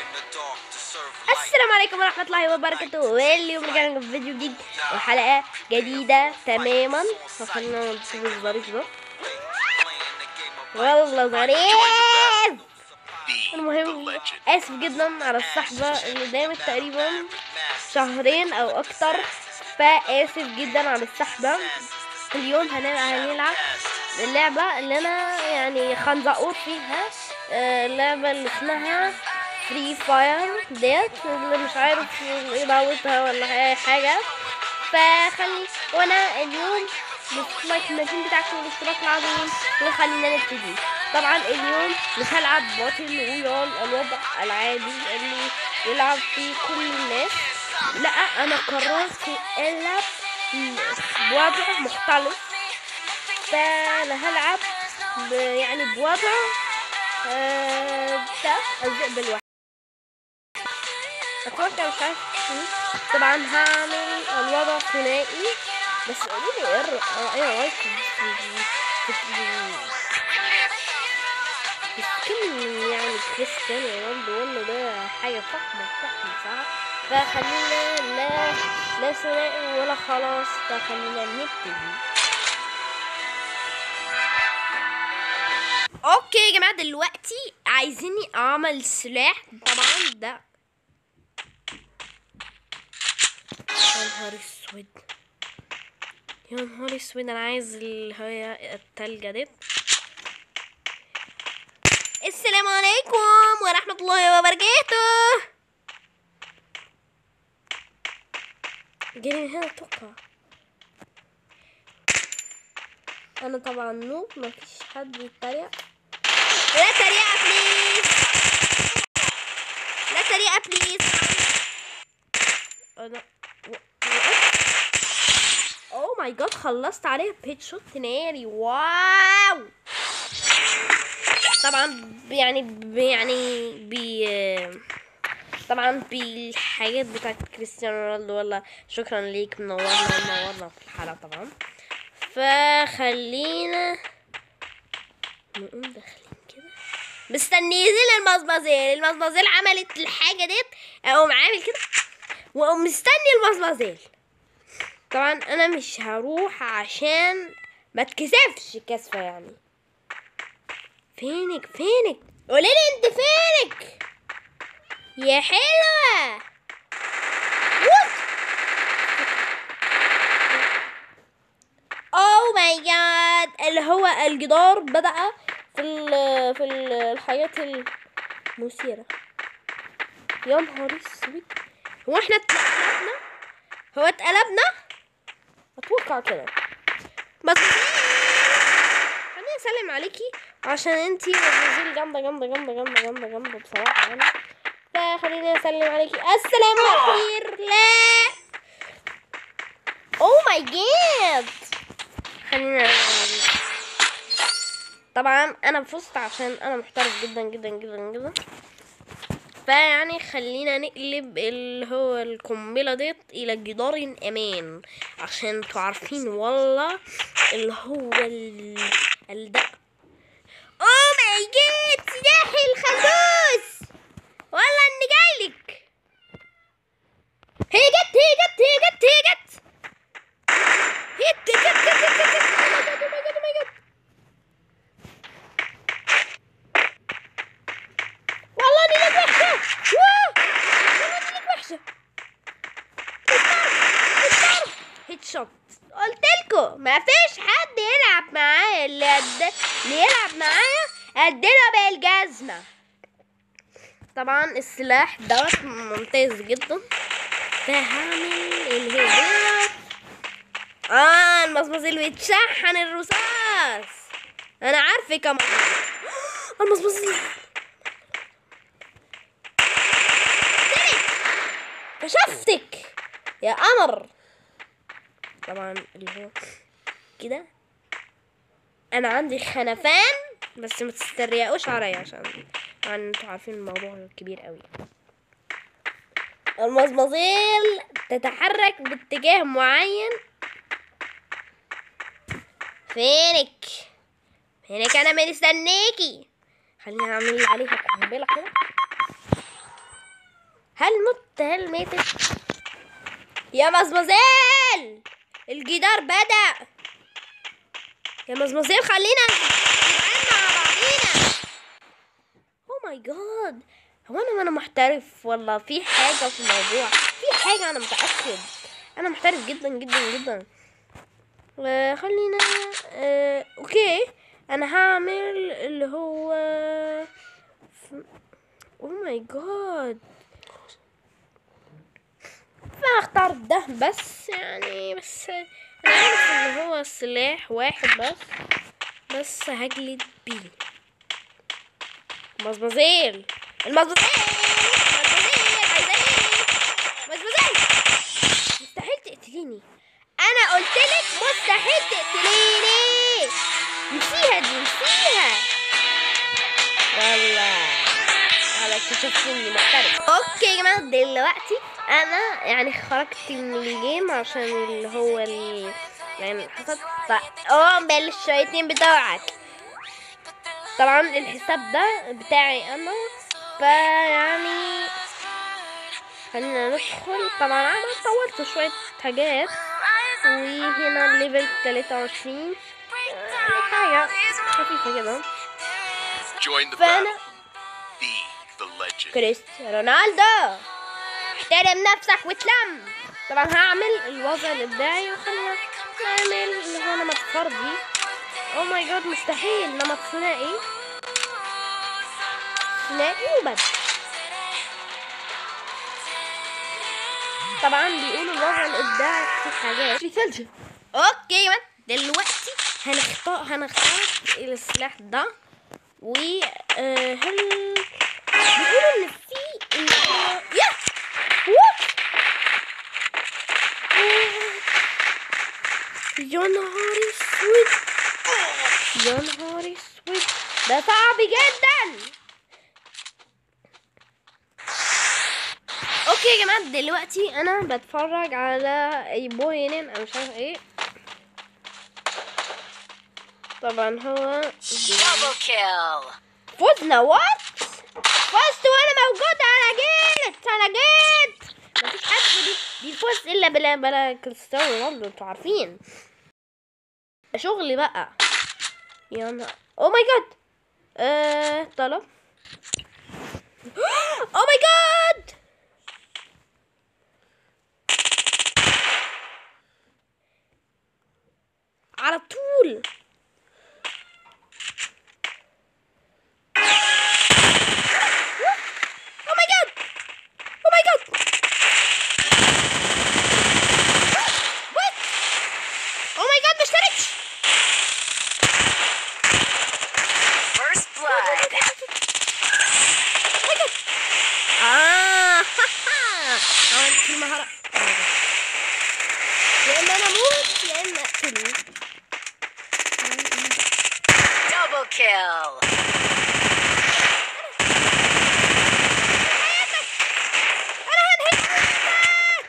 السلام عليكم ورحمة الله وبركاته واليوم رجعنا بفيديو جديد وحلقة جديدة تماما فخلينا نشوف الظريف ده والله ظريف المهم اسف جدا على الصحبة اللي دامت تقريبا شهرين او اكتر فاسف جدا على الصحبة اليوم هنلعب هنلعب اللعبة اللي انا يعني خنزقور فيها آه، اللعبة اللي اسمها فري فاير ديت اللي مش عارف يموتها ولا اي حاجة فخلي وانا اليوم باللايك المتين بتاعكم والاشتراك العظيم وخلينا نبتدي طبعا اليوم مش هلعب باتل رويال الوضع العادي اللي يلعب فيه كل الناس لا انا قررت العب بوضع مختلف فانا هلعب ب- يعني بوضع آه، بتاع الذئب الواحد اتوقع مش عارف مين. طبعا هعمل الوضع ثنائي بس قولوا لي ايه الر- آه، ايه رايكم في في في سكين يعني كريستيانو رونالدو ولا ده حاجه فخمه فخمه صح فخلينا لا لا ثنائي ولا خلاص فخلينا نبتدي اوكي يا جماعه دلوقتي عايزيني اعمل سلاح طبعا ده يا نهار اسود يا نهار اسود انا عايز اللي هي التلجة دي السلام عليكم ورحمة الله وبركاته جري من هنا اتوقع انا طبعا نوب مفيش حد يتريق لا تريقة بليز لا تريقة بليز انا اوه ماي جاد خلصت عليه بيت شوت ناري واو طبعا يعني يعني بي طبعا بالحاجات بتاعت كريستيانو رونالدو ولا شكرا ليك منورنا منورنا في الحلقة طبعا فخلينا نقوم داخلين كده مستنيين المزمزيل المزمزيل عملت الحاجة ديت اقوم عامل كده واقوم مستني المزمزيل طبعا انا مش هروح عشان ما اتكسفش كسفة يعني فينك فينك قوليلي انت فينك يا حلوة وات اوه ماي جاد اللي هو الجدار بدأ في ال في ال- الحياة المثيرة يا نهار اسود هو احنا اتقلبنا هو اتقلبنا اتوقع كده بس خليني اسلم عليكي عشان انتي مزيزين جامدة جامدة جامدة جامدة جامدة جامدة بصراحة يعني فخليني اسلم عليكي السلام عليكم لا اوه ماي جاد خلينا طبعا انا فزت عشان انا محترف جدا جدا جدا جدا فيعني خلينا نقلب اللي هو القنبله ديت الى جدار امان عشان انتوا عارفين والله اللي هو ال الد اوه ماي جاد سلاحي الخلوص والله اني جايلك هي جت هي جت هي جت هي جت هي جت جت جت جت جت جت Oh my God, oh my God, oh my God. والله اني لك وحشة واه والله اني لك وحشة هيد شوت قلت لكم ما فيش حد يلعب معايا اللي قد اللي يلعب معايا اديله بالجزمة طبعا السلاح دوت ممتاز جدا فهعمل اللي هي ديت. اه المصمص اللي بيتشحن الرصاص انا عارفك يا مصمص المصمص اللي كشفتك يا قمر طبعا اللي هو كده انا عندي خنفان بس ما تستريقوش عليا عشان طبعا انتوا عارفين الموضوع كبير قوي المزمزيل تتحرك باتجاه معين فينك فينك انا مستنيكي خليني اعمل عليها قنبله كده هل مت هل ماتت يا مزمزيل الجدار بدأ يا مزمزيل خلينا جدعان مع بعضينا او ماي جاد هو انا وانا محترف ولا في حاجه في الموضوع في حاجه انا متاكد انا محترف جدا جدا جدا آه، خلينا آه، اوكي انا هعمل اللي هو او ماي جاد فاختار ده بس يعني بس انا عارف ان هو سلاح واحد بس بس هجلد بيه مزمزيل المزمزيل مزمزيل عايزة ايه مزمزيل مستحيل تقتليني انا قلت لك مستحيل تقتليني نسيها دي نسيها والله انا اكتشفت اني محترف اوكي يا جماعه دلوقتي انا يعني خرجت من الجيم عشان اللي هو ال... يعني حصلت اعمل الشياطين بتوعك طبعا الحساب ده بتاعي انا فيعني خلينا ندخل طبعا انا طولت شوية حاجات وهنا الليفل 23 يعني حاجة خفيفة كده Join the فانا battle. Be the legend. كريستيانو رونالدو احترم نفسك وتلم طبعا هعمل الوضع الابداعي وخلينا نعمل اللي هو نمط فردي او ماي جاد مستحيل نمط ثنائي ثنائي وبس طبعا بيقولوا الوضع الابداعي في حاجات في ثلج اوكي يا مان دلوقتي هنختار هنختار السلاح ده و آه، هل بيقولوا ان في إن هو- يا وات يا نهار اسود يا نهار اسود ده صعب جدا اوكي يا جماعه دلوقتي انا بتفرج على اي بوينين انا مش عارف ايه طبعا هو Double kill. فزنا وات فزت وانا موجود انا جيت انا جيت مفيش حد بي- بيفوز الا بلا بلا كريستيانو رونالدو انتوا عارفين ده شغلي بقى يا نهار او ماي جاد آه طلب او ماي جاد على طول Oh my god! Oh my god! What? Oh my god, ما اشتركش! First blood. Oh my god! آه عملت المهارة Oh my god. يا إما أنا أموت يا إما أقتله Double kill. أنا هنهي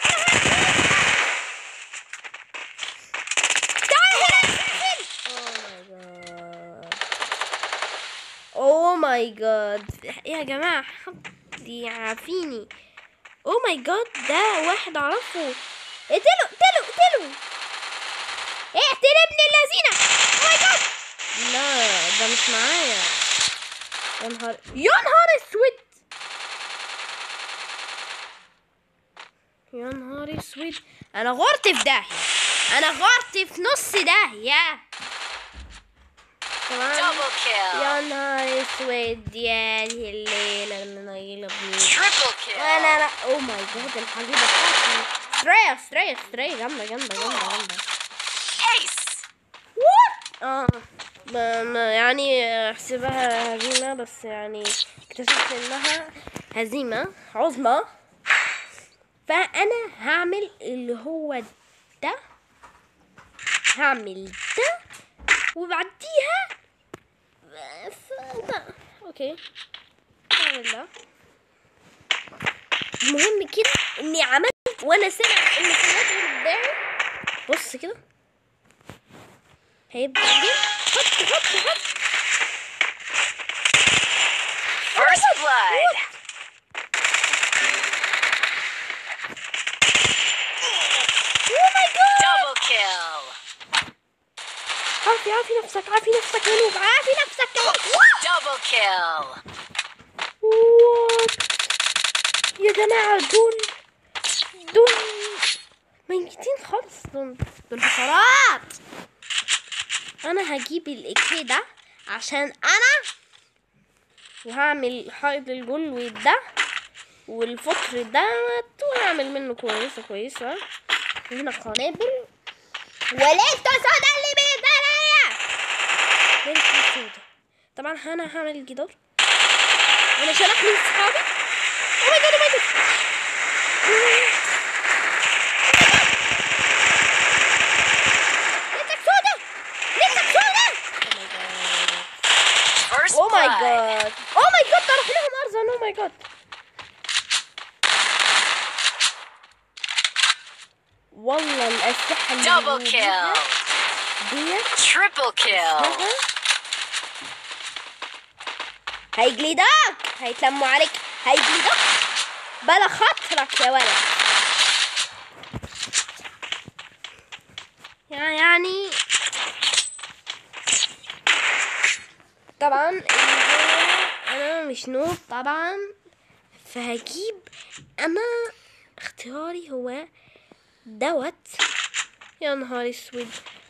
اوه ماي جاد يا جماعه حد يعافيني اوه ماي جاد ده واحد اعرفه اقتله اقتله اقتله اقتل ابن اللذينه اوه ماي جاد لا ده مش معايا يا نهار يا نهار اسود يا نهار اسود انا غرت في داهيه انا غرت في نص داهيه طبعا Double kill. يا نهار اسود يا دي الليلة المنيلة بنيلة Triple لا kill. لا لا او ماي جاد الحبيبة بتاعتي ستريا ستريا ستريا جامدة جامدة جامدة جامدة Ace. وات اه ما ما يعني احسبها هزيمة بس يعني اكتشفت انها هزيمة عظمى فانا هعمل اللي هو ده هعمل ده وبعديها ف- ده اوكي هعمل ده المهم كده اني عملت وانا سامع ان سمعت بتاعي بص كده هيبدأ يجيب حط حط حط First blood. نفسك عافي نفسك يا نوب عافي نفسك يا نوب Double kill. وات يا جماعة دول دول ميتين خالص دول دول حشرات انا هجيب الاكي ده عشان انا وهعمل حائط الجلو ده والفطر ده وهعمل منه كويسة كويسة هنا قنابل وليس سودا اللي بيدارية ليس سودا طبعا انا هعمل الجدار انا شلح من صحابي او ماي جاد او ماي جاد ليتك سودا ليتك سودا First او ماي blood. جاد او ماي جاد طرح لهم ارزن او ماي جاد والله الاسلحه اللي Double بيجيبوها kill. ديت Triple kill. اسمها هيجلدك هيتلموا عليك هيجلدك بلا خاطرك يا ولد يع- يعني طبعا اللي هو انا مش نوب طبعا فهجيب انا اختياري هو دوت يا نهار اسود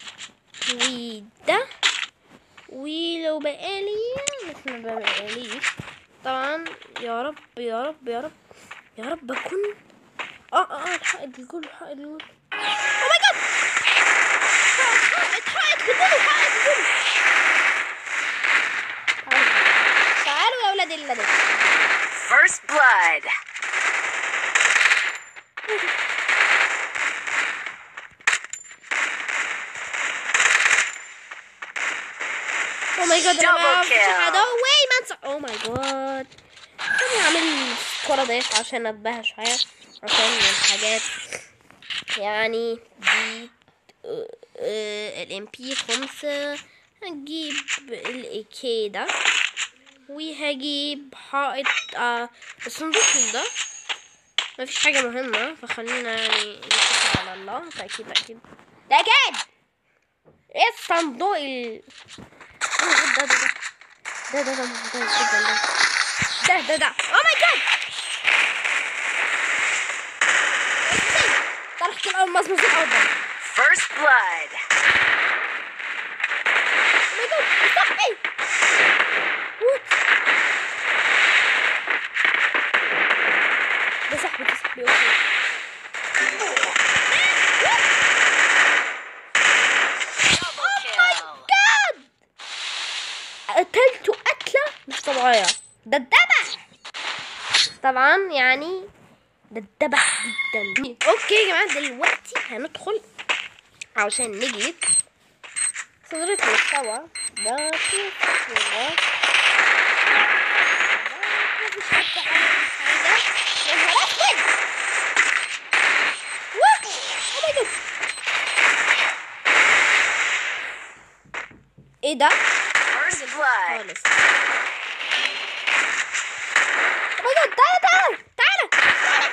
وده ولو بقالي بس ما بقاليش طبعا يا رب يا رب يا رب يا رب اكون اه اه اه الحائط الجول الحائط الجول او ماي جاد حائط حائط الجول حائط الجول تعالوا تعالوا يا ولاد اللذين First blood. او ماي جاد Double انا kill. عدوي ما انسى او ماي جاد انا هعمل الكرة ديت عشان اتباهى شوية عشان الحاجات يعني دي الام بي خمسة هجيب الايكي ده وهجيب حائط آه الصندوق ده مفيش حاجة مهمة فخلينا يعني نتكل على الله تأكيد تأكيد تأكيد ايه الصندوق ال ده ده ده ده ده ده ممتاز جدا ده ده ده ده او ماي جاد طرحت الالماس من الارض First blood. او ماي جاد صاحبي وات ده صاحبي ده صاحبي اوكي Double kill. جاد قتلته قتلة مش طبيعية ده اتذبح طبعا يعني ده اتذبح جدا اوكي يا جماعة دلوقتي هندخل عشان نجيب صدرة المستوى ده في صورة. ده مفيش حتى أي حاجة. يا نهار أسود! وات! Oh my God! ايه ده؟ First blood. خالص او ماي جاد تعالى تعالى تعالى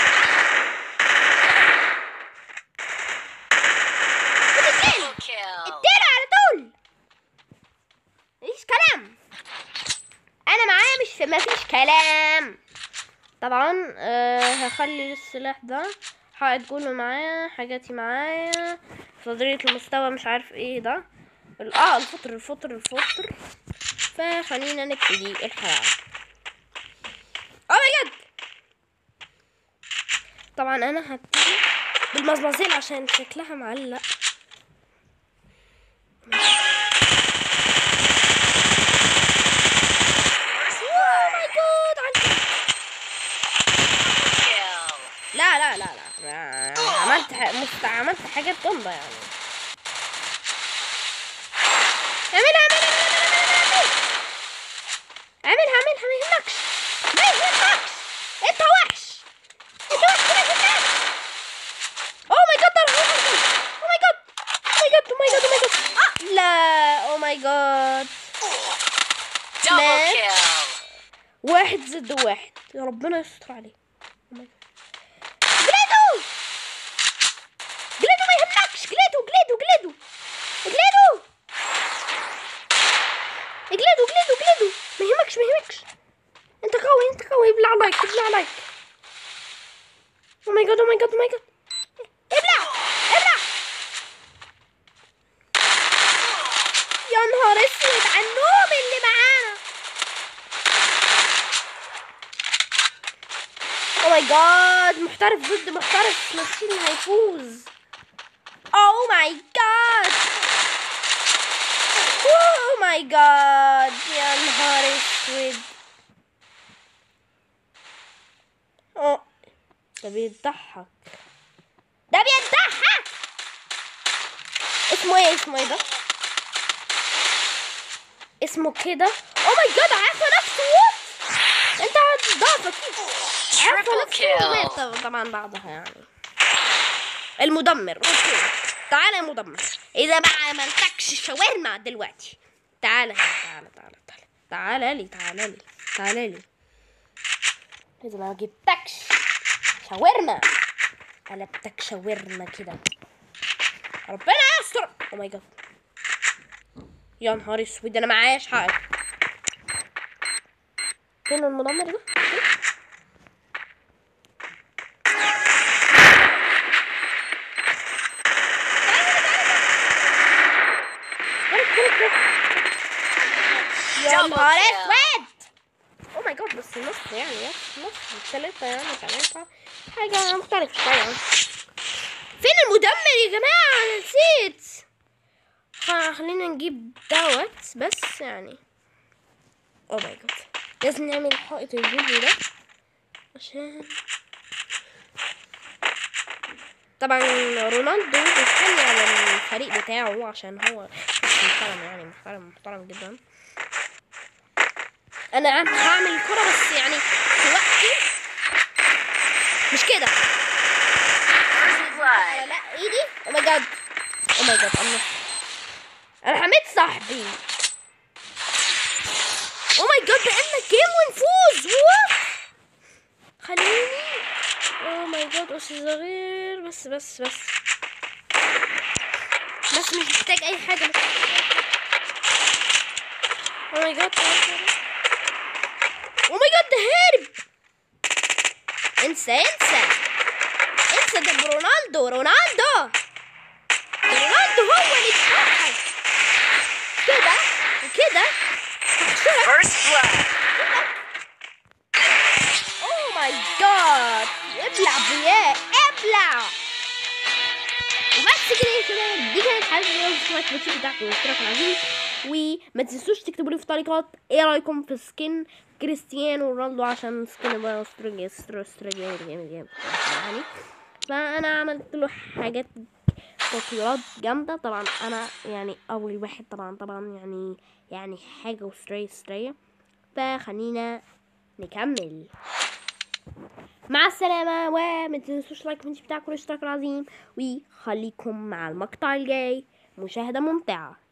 اديله Double kill. اديله على طول مفيش كلام انا معايا مش مفيش كلام طبعا آه هخلي السلاح ده حائط جول معايا حاجاتي معايا صدرية المستوى مش عارف ايه ده ال- اه الفطر الفطر الفطر فخلينا نبتدي الحلقة او ماي جاد طبعا انا هبتدي بالمزمزين عشان شكلها معلق First او blood. ماي جاد عندي Kill. لا لا لا لا عملت ح... مست... عملت حاجات جامدة يعني اعملها اعملها اعملها اعملها ما يهمكش ما يهمكش انت وحش انت وحش ما يهمكش اوه ماي جاد اوه ماي جاد اوه ماي جاد اوه ماي جاد اوه ماي جاد آه، لا اوه ماي جاد Double Man. kill. واحد ضد واحد يا ربنا يستر عليه Oh my God. جليدو جليدو ما يهمكش جليدو جليدو جليدو جليدو اجلده اجلده اجلده ما يهمكش ما يهمكش انت قوي انت قوي ابلع لايك ابلع لايك او ماي جاد او ماي جاد او ماي جاد ابلع ابلع يا نهار اسود على النوم اللي معانا او ماي جاد محترف ضد محترف ماشين هيفوز او ماي جاد اوه ماي جاد يا نهار اسود اه ده بيضحك ده بيضحك اسمه ايه اسمه ايه ده اسمه كده او ماي جاد عارفه نفسه انت هتضعف اكيد عارفه Triple نفسه kill. ومات طب- طبعا بعدها يعني المدمر اوكي تعالى يا مدمر اذا ما عملتكش شاورما دلوقتي تعالى هنا، تعالى تعالى تعالى تعالى لي تعالى لي تعالى لي اذا ما جبتكش شاورما قلبتك شاورما كده ربنا يستر او ماي جاد يا نهار اسود انا معاياش حاجه فين المدمر ده فين؟ يا Double نهار kill. اسود او ماي جاد بس نص يعني بس نص ثلاثة يعني ثلاثة حاجة مختلفة شوية فين المدمر يا جماعة انا نسيت خ- خلينا نجيب دوت بس يعني او ماي جاد لازم نعمل حائط الفيديو ده عشان طبعا رونالدو بيستني على الفريق بتاعه عشان هو محترم يعني محترم محترم جدا انا عم- هعمل كرة بس يعني في وقتي مش كده First blood. لا ايدي او ماي جاد او ماي جاد الله انا حميت صاحبي او ماي جاد بقالنا جيم ونفوز وات خليني او ماي جاد اس صغير بس بس بس بس مش محتاج اي حاجه بس او ماي جاد او ماي جاد ده هرب انسى انسى انسى ده برونالدو رونالدو ده رونالدو هو اللي اتضحك كده وكده هخسرك First blood. اوه ماي جاد ابلع بياه ابلع وبس كده يا شباب دي كانت حلقه اليوم اشتراك في اليوتيوب بتاعكم واشتراك العزيز وما تنسوش تكتبوا لي في التعليقات ايه رايكم في سكين كريستيانو رونالدو عشان سكين بقى استراليا استراليا جامد جامد يعني فانا عملت له حاجات تطويرات جامده طبعا انا يعني اول واحد طبعا طبعا يعني يعني حاجه وستري ستري فخلينا نكمل مع السلامة وما تنسوش لايك الفيديو بتاعكم والاشتراك العظيم وخليكم مع المقطع الجاي مشاهدة ممتعة